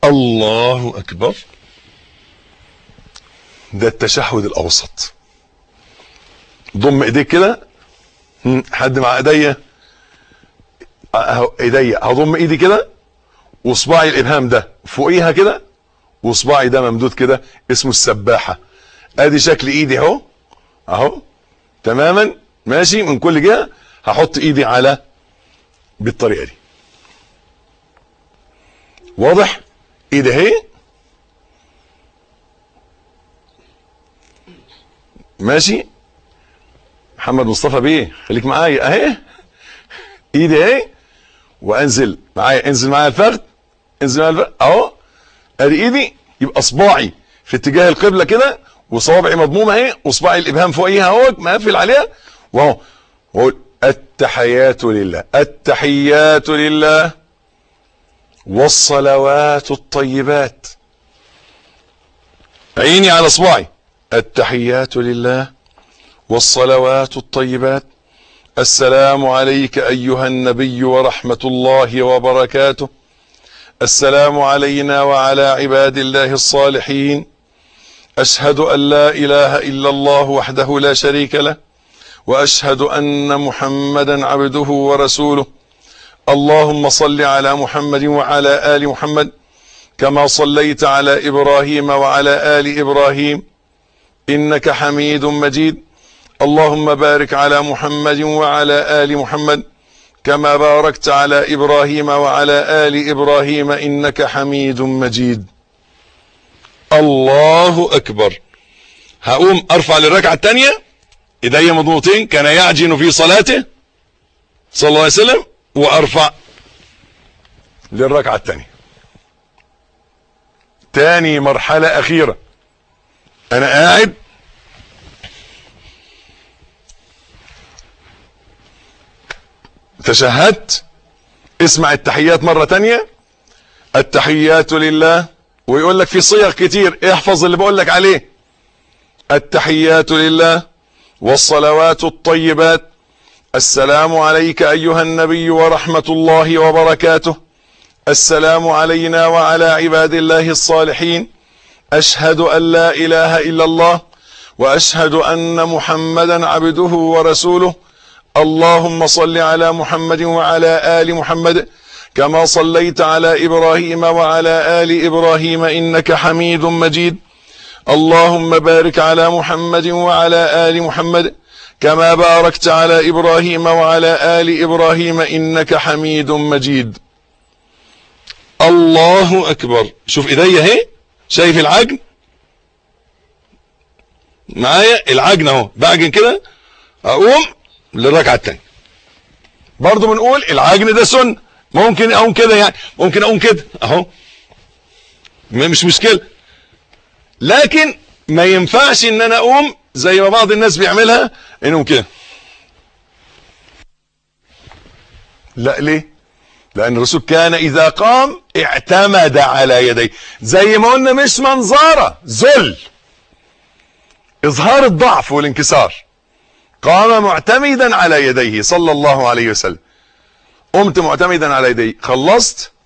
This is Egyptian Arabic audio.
الله اكبر ده التشهد الاوسط ضم ايديك كده هم، حد مع ايديا اهو ايديا هضم ايدي كده وصباعي الابهام ده فوقيها كده وصباعي ده ممدود كده اسمه السباحه ادي شكل ايدي اهو اهو تماما ماشي من كل جهه هحط ايدي على بالطريقه دي واضح ايدي اهي ماشي محمد مصطفى بيه خليك معايا اهي ايدي اهي وانزل معايا انزل معايا الفخذ انزل معايا الفخذ اهو ادي ايدي يبقى صباعي في اتجاه القبله كده وصوابعي مضمومه اهي وصباعي الابهام فوقيها اهو مقفل عليها واهو واقول التحيات لله التحيات لله والصلوات الطيبات عيني على صباعي التحيات لله والصلوات الطيبات السلام عليك ايها النبي ورحمه الله وبركاته السلام علينا وعلى عباد الله الصالحين اشهد ان لا اله الا الله وحده لا شريك له واشهد ان محمدا عبده ورسوله اللهم صل على محمد وعلى ال محمد كما صليت على ابراهيم وعلى ال ابراهيم انك حميد مجيد اللهم بارك على محمد وعلى ال محمد كما باركت على ابراهيم وعلى ال ابراهيم انك حميد مجيد الله اكبر هقوم ارفع للركعه الثانيه ايديا مضموطين كان يعجن في صلاته صلى الله عليه وسلم وارفع للركعه الثانيه تاني مرحله اخيره انا قاعد تشهدت اسمع التحيات مرة تانية التحيات لله ويقول لك في صيغ كتير احفظ اللي بقول لك عليه التحيات لله والصلوات الطيبات السلام عليك ايها النبي ورحمة الله وبركاته السلام علينا وعلى عباد الله الصالحين اشهد ان لا اله الا الله واشهد ان محمدا عبده ورسوله اللهم صل على محمد وعلى ال محمد كما صليت على ابراهيم وعلى ال ابراهيم انك حميد مجيد اللهم بارك على محمد وعلى ال محمد كما باركت على ابراهيم وعلى ال ابراهيم انك حميد مجيد الله اكبر شوف ايديا اهي شايف العجن معايا العجن اهو بعجن كده اقوم للركعه الثانيه برضه بنقول العجن ده سنه ممكن اقوم كده يعني ممكن اقوم كده اهو مش مشكله لكن ما ينفعش ان انا اقوم زي ما بعض الناس بيعملها انهم كده لا ليه لان الرسول كان اذا قام اعتمد على يديه زي ما قلنا مش منظره ذل اظهار الضعف والانكسار قام معتمدا على يديه صلى الله عليه وسلم قمت معتمدا على يديه خلصت